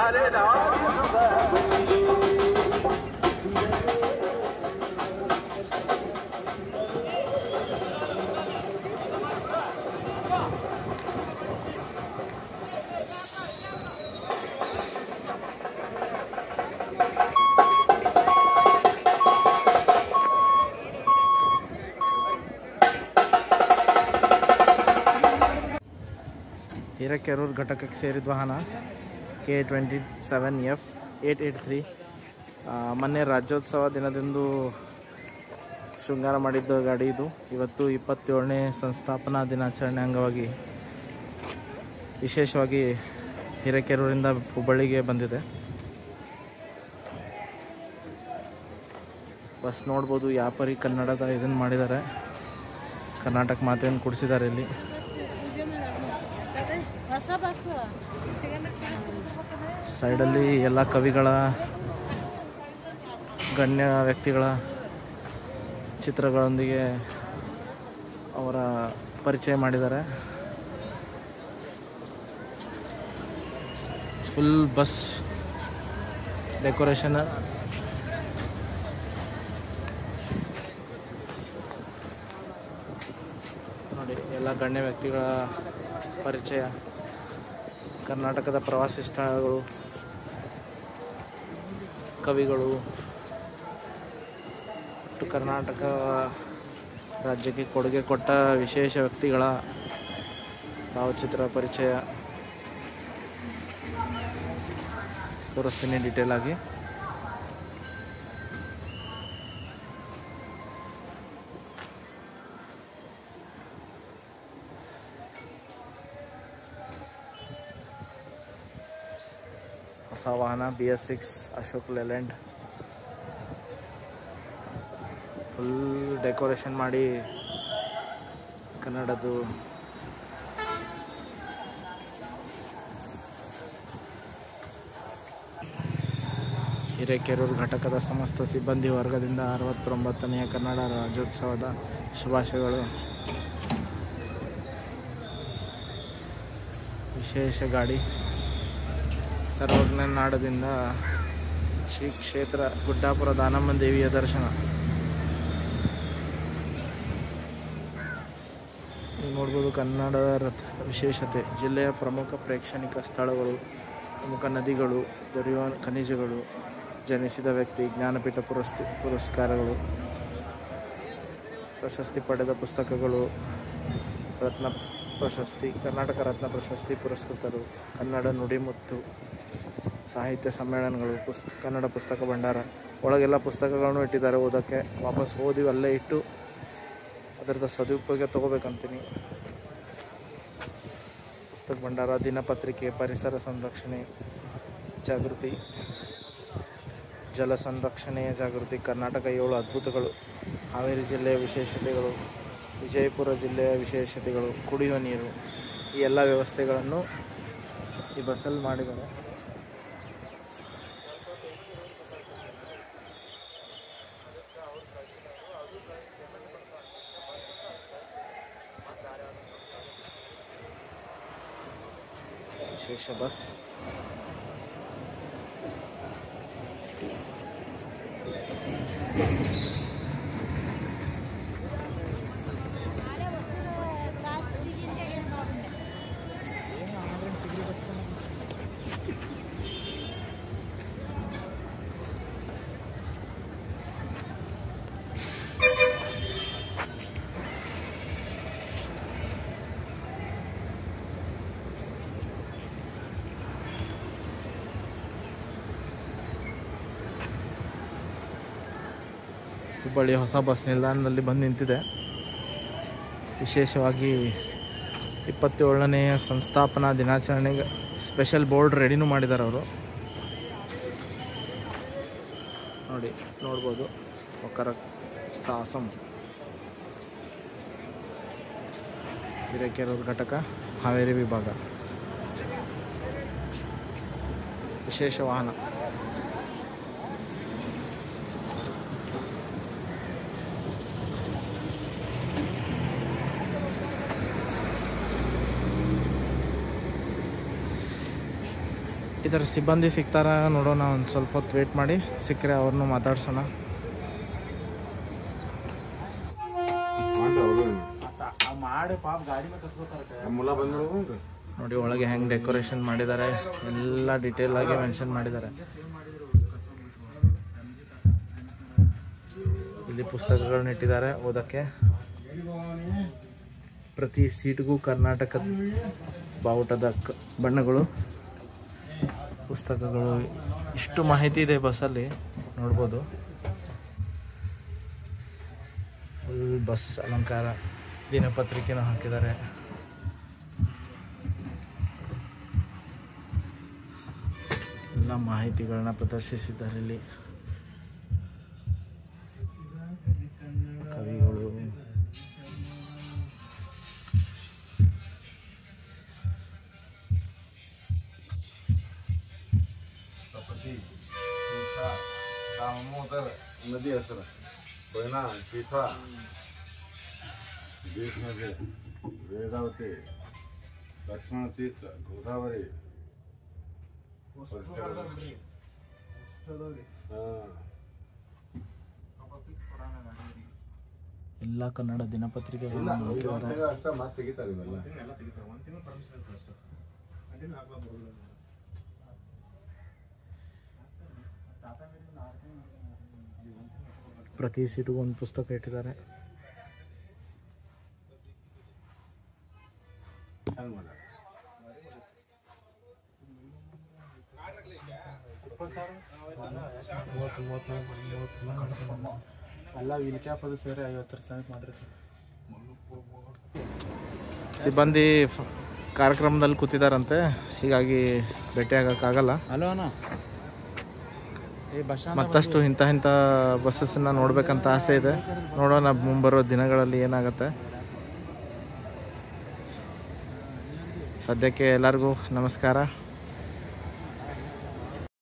ಹಿರೇಕೆರೂರು ಘಟಕಕ್ಕೆ ಸೇರಿದ ವಾಹನ K twenty seven F eight eight three ಮೊನ್ನೆ ರಾಜ್ಯೋತ್ಸವ ದಿನದಂದು ಶೃಂಗಾರ ಮಾಡಿದ್ದ ಗಾಡಿ ಇದು ಇವತ್ತು ಇಪ್ಪತ್ತೇಳನೇ ಸಂಸ್ಥಾಪನಾ ದಿನಾಚರಣೆ ಅಂಗವಾಗಿ ವಿಶೇಷವಾಗಿ ಹಿರೇಕೆರೂರಿಂದ ಹುಬ್ಬಳ್ಳಿಗೆ ಬಂದಿದೆ ಬಸ್ ನೋಡ್ಬೋದು ಯಾಪರಿ ಕನ್ನಡದ ಇದನ್ನು ಮಾಡಿದ್ದಾರೆ ಕರ್ನಾಟಕ ಮಾತೆಯನ್ನು ಕುಡಿಸಿದ್ದಾರೆ ಇಲ್ಲಿ ಹೊಸ ಬಸ್ ಸೈಡಲ್ಲಿ ಎಲ್ಲ ಕವಿಗಳ ಗಣ್ಯ ವ್ಯಕ್ತಿಗಳ ಚಿತ್ರಗಳೊಂದಿಗೆ ಅವರ ಪರಿಚಯ ಮಾಡಿದ್ದಾರೆ ಫುಲ್ ಬಸ್ ಡೆಕೋರೇಷನ್ ನೋಡಿ ಎಲ್ಲ ಗಣ್ಯ ವ್ಯಕ್ತಿಗಳ ಪರಿಚಯ ಕರ್ನಾಟಕದ ಪ್ರವಾಸಿ ಸ್ಥಳಗಳು ಕವಿಗಳು ಒಟ್ಟು ಕರ್ನಾಟಕ ರಾಜ್ಯಕ್ಕೆ ಕೊಡುಗೆ ಕೊಟ್ಟ ವಿಶೇಷ ವ್ಯಕ್ತಿಗಳ ಭಾವಚಿತ್ರ ಪರಿಚಯ ತೋರಿಸ್ತೀನಿ ಡೀಟೇಲ್ ಆಗಿ ಹೊಸ ವಾಹನ B S six Ashok Leyland full decoration ಮಾಡಿ ಕನ್ನಡದ್ದು ಹಿರೇಕೆರೂರು ಘಟಕದ ಸಮಸ್ತ ಸಿಬ್ಬಂದಿ ವರ್ಗದಿಂದ ಅರವತ್ತೊಂಬತ್ತನೆಯ ಕನ್ನಡ ರಾಜ್ಯೋತ್ಸವದ ಶುಭಾಶಯಗಳು ವಿಶೇಷ ಗಾಡಿ ಸರ್ವಜ್ಞ ನಾಡದಿಂದ ಶ್ರೀ ಕ್ಷೇತ್ರ ಗುಡ್ಡಾಪುರ ದಾನಮ್ಮ ದೇವಿಯ ದರ್ಶನ ನೀವು ನೋಡ್ಬೋದು ಕನ್ನಡದ ರಥ ವಿಶೇಷತೆ ಜಿಲ್ಲೆಯ ಪ್ರಮುಖ ಪ್ರೇಕ್ಷಣಿಕ ಸ್ಥಳಗಳು ಪ್ರಮುಖ ನದಿಗಳು ದೊರೆಯುವ ಖನಿಜಗಳು ಜನಿಸಿದ ವ್ಯಕ್ತಿ ಜ್ಞಾನಪೀಠ ಪುರಸ್ತಿ ಪುರಸ್ಕಾರಗಳು ಪ್ರಶಸ್ತಿ ಪಡೆದ ಪುಸ್ತಕಗಳು ರತ್ನ ಪ್ರಶಸ್ತಿ ಕರ್ನಾಟಕ ರತ್ನ ಪ್ರಶಸ್ತಿ ಪುರಸ್ಕೃತರು ಕನ್ನಡ ನುಡಿಮುತ್ತು ಸಾಹಿತ್ಯ ಸಮ್ಮೇಳನಗಳು ಪುಸ್ತ ಕನ್ನಡ ಪುಸ್ತಕ ಭಂಡಾರ ಒಳಗೆಲ್ಲ ಪುಸ್ತಕಗಳನ್ನು ಇಟ್ಟಿದ್ದಾರೆ ಓದೋಕ್ಕೆ ವಾಪಸ್ ಓದಿ ಅಲ್ಲೇ ಇಟ್ಟು ಅದರದ ಸದುಪಯೋಗ ತಗೋಬೇಕಂತೀನಿ ಪುಸ್ತಕ ಭಂಡಾರ ದಿನಪತ್ರಿಕೆ ಪರಿಸರ ಸಂರಕ್ಷಣೆ ಜಾಗೃತಿ ಜಲ ಸಂರಕ್ಷಣೆಯ ಜಾಗೃತಿ ಕರ್ನಾಟಕ ಏಳು ಅದ್ಭುತಗಳು ಹಾವೇರಿ ಜಿಲ್ಲೆಯ ವಿಶೇಷತೆಗಳು ವಿಜಯಪುರ ಜಿಲ್ಲೆಯ ವಿಶೇಷತೆಗಳು ಕುಡಿಯುವ ನೀರು ಈ ಎಲ್ಲ ವ್ಯವಸ್ಥೆಗಳನ್ನು ಈ ಬಸ್ಸಲ್ಲಿ ಮಾಡಿದ್ದಾರೆ ವಿಶೇಷ ಬಸ್ ಹುಬ್ಬಳ್ಳಿ ಹೊಸ ಬಸ್ ನಿಲ್ದಾಣದಲ್ಲಿ ಬಂದು ನಿಂತಿದೆ ವಿಶೇಷವಾಗಿ ಇಪ್ಪತ್ತೇಳನೆಯ ಸಂಸ್ಥಾಪನಾ ದಿನಾಚರಣೆಗೆ ಸ್ಪೆಷಲ್ ಬೋರ್ಡ್ ರೆಡಿನೂ ಮಾಡಿದ್ದಾರೆ ಅವರು ನೋಡಿ ನೋಡ್ಬೋದು ಒಕ್ಕರ ಸಾಸಂ ಹಿರೇಕೆರೂರು ಘಟಕ ಹಾವೇರಿ ವಿಭಾಗ ವಿಶೇಷ ವಾಹನ ಈ ಥರ ಸಿಬ್ಬಂದಿ ಸಿಗ್ತಾರ ನೋಡೋಣ ಒಂದು ಸ್ವಲ್ಪ ಹೊತ್ತು ವೇಟ್ ಮಾಡಿ ಸಿಕ್ಕರೆ ಅವ್ರನ್ನೂ ಮಾತಾಡ್ಸೋಣ ಮಾಡಿ ಪಾಪ ಗಾಡಿ ನೋಡಿ ಒಳಗೆ ಹೆಂಗೆ ಡೆಕೋರೇಷನ್ ಮಾಡಿದ್ದಾರೆ ಎಲ್ಲ ಡೀಟೇಲ್ ಆಗಿ ಮೆನ್ಷನ್ ಮಾಡಿದ್ದಾರೆ ಇಲ್ಲಿ ಪುಸ್ತಕಗಳನ್ನ ಇಟ್ಟಿದ್ದಾರೆ ಓದಕ್ಕೆ ಪ್ರತಿ ಸೀಟ್ಗೂ ಕರ್ನಾಟಕ ಬಾವುಟದ ಕ- ಬಣ್ಣಗಳು ಪುಸ್ತಕಗಳು ಇಷ್ಟು ಮಾಹಿತಿ ಇದೆ ಬಸ್ಸಲ್ಲಿ ನೋಡ್ಬೋದು ಫುಲ್ ಬಸ್ ಅಲಂಕಾರ ದಿನಪತ್ರಿಕೆನೂ ಹಾಕಿದ್ದಾರೆ ಎಲ್ಲ ಮಾಹಿತಿಗಳನ್ನ ಪ್ರದರ್ಶಿಸಿದ್ದಾರೆ ಇಲ್ಲಿ ಕವಿಗಳು दामोदर नदी असर कोयना सीता नदी वेदावती लक्ष्मण तीर्थ गोदावरी ಎಲ್ಲ ಕನ್ನಡ ದಿನಪತ್ರಿಕೆಗಳನ್ನ ಹಾಕಿದ್ದಾರೆ ಅಷ್ಟ ಮಾತು ತೆಗಿತಾರೆ ಇವೆಲ್ಲ ಪ್ರತಿ ಸೀಟಿಗೂ ಒಂದು ಪುಸ್ತಕ ಇಟ್ಟಿದ್ದಾರೆ ಚಂದ ಮಾಡ್ಯಾರ. ಎಲ್ಲ ವೀಲ್ ಕ್ಯಾಪ್ ಅದು ಸೇರಿ ಐವತ್ತರ ಸಾವಿರ ಮಾಡಿರ್ತಾರೆ ಸಿಬ್ಬಂದಿ ಫ- ಕಾರ್ಯಕ್ರಮದಲ್ಲಿ ಕೂತಿದಾರಂತೆ ಹೀಗಾಗಿ ಭೇಟಿ ಆಗೋಕ್ಕಾಗಲ್ಲ ಹಲೋ ಅಣ್ಣ ಈ ಬಸ್ ಮತ್ತಷ್ಟು ಇಂಥ ಇಂಥ ಬಸ್ಸಸ್ಸನ್ನ ನೋಡ್ಬೇಕಂತ ಆಸೆ ಇದೆ ನೋಡೋಣ ಮುಂಬರೋ ದಿನಗಳಲ್ಲಿ ಏನಾಗುತ್ತೆ ಸದ್ಯಕ್ಕೆ ಎಲ್ಲರಿಗೂ ನಮಸ್ಕಾರ